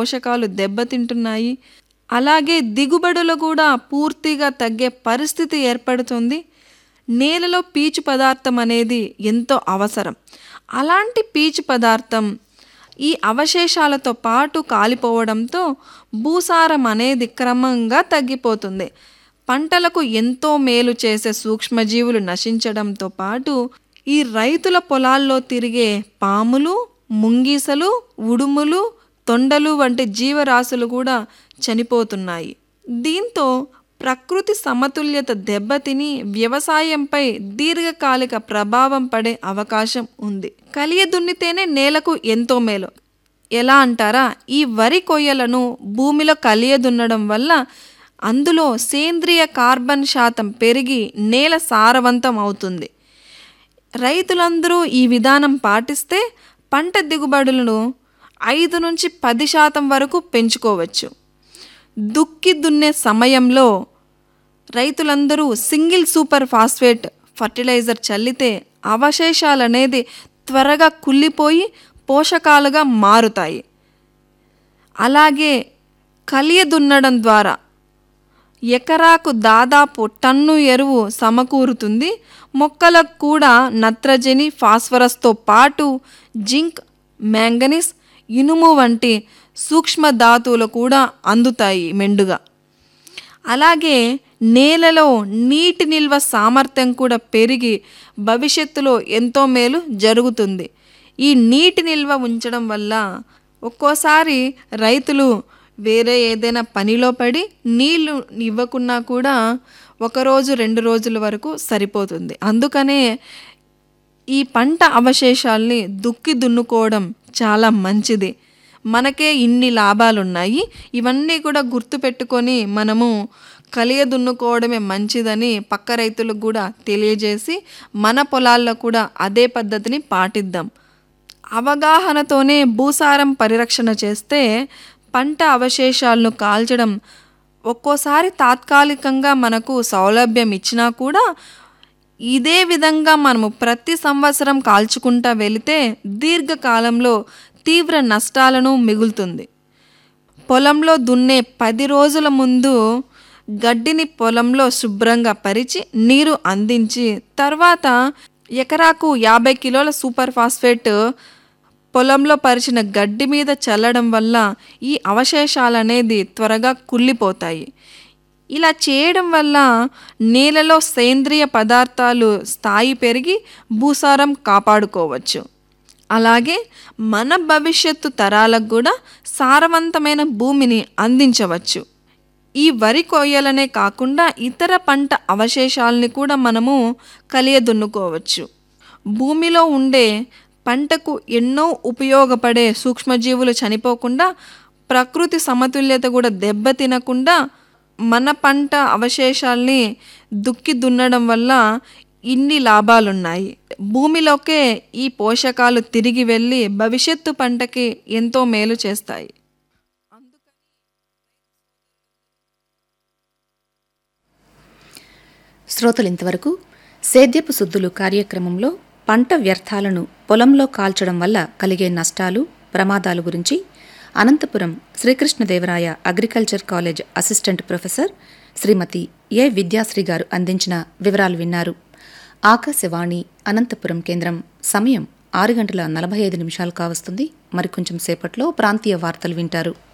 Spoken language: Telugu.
పోషకాలు దెబ్బతింటున్నాయి అలాగే దిగుబడులు కూడా పూర్తిగా తగ్గే పరిస్థితి ఏర్పడుతుంది నేలలో పీచు పదార్థం అనేది ఎంతో అవసరం అలాంటి పీచు పదార్థం ఈ అవశేషాలతో పాటు కాలిపోవడంతో భూసారం అనేది క్రమంగా తగ్గిపోతుంది పంటలకు ఎంతో మేలు చేసే సూక్ష్మజీవులు నశించడంతో పాటు ఈ రైతుల పొలాల్లో తిరిగే పాములు ముంగీసలు ఉడుములు తొండలు వంటి జీవరాశులు కూడా చనిపోతున్నాయి దీంతో ప్రకృతి సమతుల్యత దెబ్బతిని వ్యవసాయంపై దీర్ఘకాలిక ప్రభావం పడే అవకాశం ఉంది కలియ దున్నితేనే నేలకు ఎంతో మేలు ఎలా అంటారా ఈ వరి కొయ్యలను భూమిలో కలియ దున్నడం వల్ల అందులో సేంద్రియ కార్బన్ శాతం పెరిగి నేల సారవంతం అవుతుంది రైతులందరూ ఈ విధానం పాటిస్తే పంట దిగుబడులను ఐదు నుంచి పది శాతం వరకు పెంచుకోవచ్చు దుక్కి దున్నే సమయంలో రైతులందరూ సింగిల్ సూపర్ ఫాస్ఫేట్ ఫర్టిలైజర్ చల్లితే అవశేషాలు అనేది త్వరగా కుళ్ళిపోయి పోషకాలుగా మారుతాయి అలాగే కలియ దున్నడం ద్వారా ఎకరాకు దాదాపు టన్ను ఎరువు సమకూరుతుంది మొక్కలకు కూడా నత్రజని ఫాస్ఫరస్తో పాటు జింక్ మ్యాంగనీస్ ఇనుము వంటి సూక్ష్మ ధాతువులు కూడా అందుతాయి మెండుగా అలాగే నేలలో నీటి నిల్వ సామర్థ్యం కూడా పెరిగి భవిష్యత్తులో ఎంతో మేలు జరుగుతుంది ఈ నీటి నిల్వ ఉంచడం వల్ల ఒక్కోసారి రైతులు వేరే ఏదైనా పనిలో పడి నీళ్లు ఇవ్వకున్నా కూడా ఒకరోజు రెండు రోజుల వరకు సరిపోతుంది అందుకనే ఈ పంట అవశేషాల్ని దుక్కి దున్నుకోవడం చాలా మంచిది మనకే ఇన్ని లాభాలున్నాయి ఇవన్నీ కూడా గుర్తుపెట్టుకొని మనము కలియ దున్నుకోవడమే మంచిదని పక్క రైతులకు కూడా తెలియజేసి మన పొలాల్లో కూడా అదే పద్ధతిని పాటిద్దాం అవగాహనతోనే భూసారం పరిరక్షణ చేస్తే పంట అవశేషాలను కాల్చడం ఒక్కోసారి తాత్కాలికంగా మనకు సౌలభ్యం ఇచ్చినా కూడా ఇదే విధంగా మనము ప్రతి సంవత్సరం కాల్చుకుంటా వెళితే దీర్ఘకాలంలో తీవ్ర నష్టాలను మిగులుతుంది పొలంలో దున్నే పది రోజుల ముందు గడ్డిని పొలంలో శుభ్రంగా పరిచి నీరు అందించి తర్వాత ఎకరాకు యాభై కిలోల సూపర్ ఫాస్ఫేట్ పొలంలో పరిచిన గడ్డి మీద చల్లడం వల్ల ఈ అవశేషాలు అనేది త్వరగా కుళ్ళిపోతాయి ఇలా చేయడం వల్ల నేలలో సేంద్రియ పదార్థాలు స్థాయి పెరిగి భూసారం కాపాడుకోవచ్చు అలాగే మన భవిష్యత్తు తరాలకు కూడా సారవంతమైన భూమిని అందించవచ్చు ఈ వరి కొయ్యలనే కాకుండా ఇతర పంట అవశేషాలని కూడా మనము కలియ దున్నుకోవచ్చు భూమిలో ఉండే పంటకు ఎన్నో ఉపయోగపడే సూక్ష్మజీవులు చనిపోకుండా ప్రకృతి సమతుల్యత కూడా దెబ్బతినకుండా మన పంట అవశేషాల్ని దుక్కి దున్నడం వల్ల ఇన్ని లాభాలున్నాయి భూమిలోకే ఈ పోషకాలు తిరిగి వెళ్ళి భవిష్యత్తు పంటకి ఎంతో మేలు చేస్తాయి శ్రోతలు ఇంతవరకు సేద్యపు శుద్ధులు కార్యక్రమంలో పంట వ్యర్థాలను పొలంలో కాల్చడం వల్ల కలిగే నష్టాలు ప్రమాదాలు గురించి Anantapuram Srikrishnadevaraya agriculture college assistant professor Shrimati A Vidyasri garu అందించిన వివరాలు విన్నారు ఆకాశవాణి అనంతపురం కేంద్రం సమయం ఆరు గంటల నలభై ఐదు నిమిషాలు కావస్తుంది మరికొంచెం సేపట్లో ప్రాంతీయ వార్తలు వింటారు